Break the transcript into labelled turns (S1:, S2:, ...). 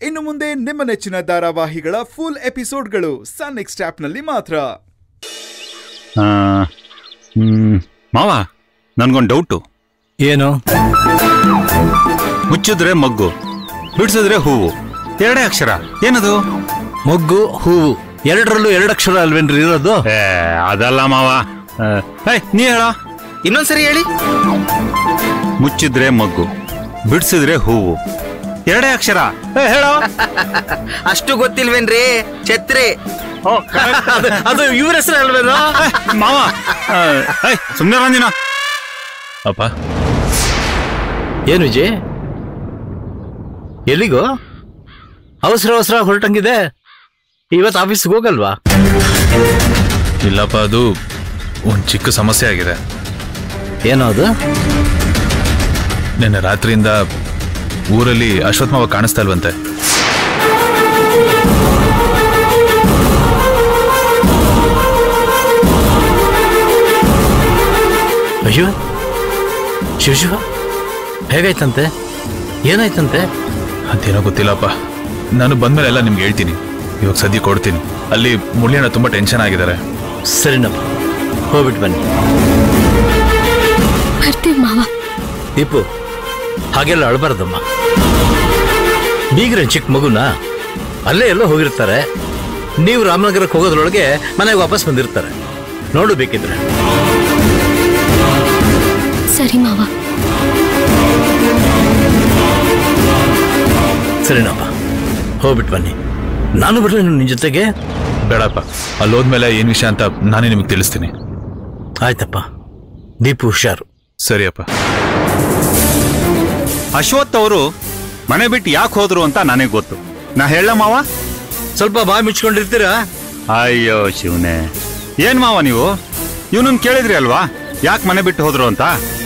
S1: ಇನ್ನು ಮುಂದೆ ನಿಮ್ಮ ನೆಚ್ಚಿನ ಧಾರಾವಾಹಿಗಳ ಫುಲ್ ಎಪಿಸೋಡ್ಗಳು ಸನ್ ನೆಕ್ಸ್ಟ್ ಆಪ್ನಲ್ಲಿ ಮಾತ್ರ
S2: ಆ, ಹ್ಮ್, ಮಾವ ನನ್ಗೊಂದು ಡೌಟು
S3: ಏನು
S2: ಮುಚ್ಚಿದ್ರೆ ಮಗ್ಗು ಬಿಡಿಸಿದ್ರೆ ಹೂವು ಎರಡೇ ಅಕ್ಷರ ಏನದು
S3: ಮೊಗ್ಗು ಹೂವು ಎರಡರಲ್ಲೂ ಎರಡು ಅಕ್ಷರ ಅಲ್ವೇನ್ರಿ ಇರೋದು
S2: ಏ ಅದಲ್ಲ ಮಾವ ಆ, ಏಯ್ ನೀ ಹೇಳ
S4: ಇನ್ನೊಂದ್ಸರಿ ಹೇಳಿ
S2: ಮುಚ್ಚಿದ್ರೆ ಮಗ್ಗು ಬಿಡಿಸಿದ್ರೆ ಹೂವು ಎರಡೇ ಅಕ್ಷರ ಏ, ಹೇಳೋ
S4: ಅಷ್ಟು ಗೊತ್ತಿಲ್ವೇನ್ರಿ ಛತ್ರಿ
S3: ಅದು- ಅದು ಇವ್ರ ಹೆಸರು ಅಲ್ವೇನೋ
S2: ಮಾವ ಸುಮ್ಮನೆ ಬಂದಿನ
S5: ಅಪ್ಪ
S3: ಏನು ವಿಜಯ್ ಎಲ್ಲಿಗೋ ಅವಸರ ಅವಸರ ಹೊರಟಂಗಿದೆ ಇವತ್ತು ಆಫೀಸ್ಗೆ ಹೋಗಲ್ವಾ
S5: ಇಲ್ಲಪ್ಪ ಅದು ಒಂದು ಚಿಕ್ಕ ಸಮಸ್ಯೆ ಆಗಿದೆ
S3: ಏನೋ ಅದು
S5: ನಿನ್ನೆ ರಾತ್ರಿಯಿಂದ ಊರಲ್ಲಿ ಅಶ್ವತ್ಥ ಮಾವ ಕಾಣಿಸ್ತಾ ಇಲ್ವಂತೆ
S3: ಅಯ್ಯೋ ಶಿವ ಶಿವ ಹೇಗಾಯ್ತಂತೆ ಏನಾಯ್ತಂತೆ
S5: ಅದೇನೋ ಗೊತ್ತಿಲ್ಲಪ್ಪ ನಾನು ಬಂದ್ಮೇಲೆ ಎಲ್ಲ ನಿಮ್ಗೆ ಹೇಳ್ತೀನಿ ಇವಾಗ ಸದ್ಯ ಕೊಡ್ತೀನಿ ಅಲ್ಲಿ ಮುರಳಿಯಣ್ಣ ತುಂಬಾ ಟೆನ್ಷನ್ ಆಗಿದ್ದಾರೆ
S3: ಸರಿನಪ್ಪ ಹೋಗ್ಬಿಟ್ಟು ಬನ್ನಿ
S6: ಬರ್ತೀವಿ ಮಾವ
S3: ದೀಪು ಹಾಗೆಲ್ಲ ಅಳಬಾರ್ದಮ್ಮ ಬೀಗ್ರೇನ್ ಚಿಕ್ಕ ಮಗುನ ಅಲ್ಲೇ ಎಲ್ಲೋ ಹೋಗಿರ್ತಾರೆ ನೀವು ರಾಮನಗರಕ್ಕೆ ಹೋಗೋದ್ರೊಳಗೆ ಮನೆಗೆ ವಾಪಸ್ ಬಂದಿರ್ತಾರೆ ನೋಡು ಬೇಕಿದ್ರೆ
S6: ಸರಿ ಮಾವ
S3: ಸರಿನಪ್ಪ ಹೋಗ್ಬಿಟ್ಟು ಬನ್ನಿ ನಾನು ಬರಲಿ ನಿನ್ನ ಜೊತೆಗೆ
S5: ಬೇಡಪ್ಪ ಅಲ್ಲಿ ಹೋದ್ಮೇಲೆ ಏನ್ ವಿಷಯ ಅಂತ ನಾನೇ ನಿಮಗೆ ತಿಳಿಸ್ತೀನಿ
S3: ಆಯ್ತಪ್ಪ ದೀಪು ಹುಷಾರು
S5: ಸರಿಯಪ್ಪ
S2: ಅಶ್ವಥ್ ಅವರು ಮನೆ ಬಿಟ್ಟು ಯಾಕೆ ಹೋದ್ರು ಅಂತ ನನಗೆ ಗೊತ್ತು ನಾ ಹೇಳ ಮಾವ
S3: ಸ್ವಲ್ಪ ಬಾಯಿ ಮುಚ್ಕೊಂಡಿರ್ತೀರಾ
S2: ಅಯ್ಯೋ ಶಿವನೇ ಏನ್ ಮಾವ ನೀವು ಇವನನ್ನ ಕೇಳಿದ್ರಿ ಅಲ್ವಾ ಯಾಕೆ ಮನೆ ಬಿಟ್ಟು ಹೋದ್ರು ಅಂತ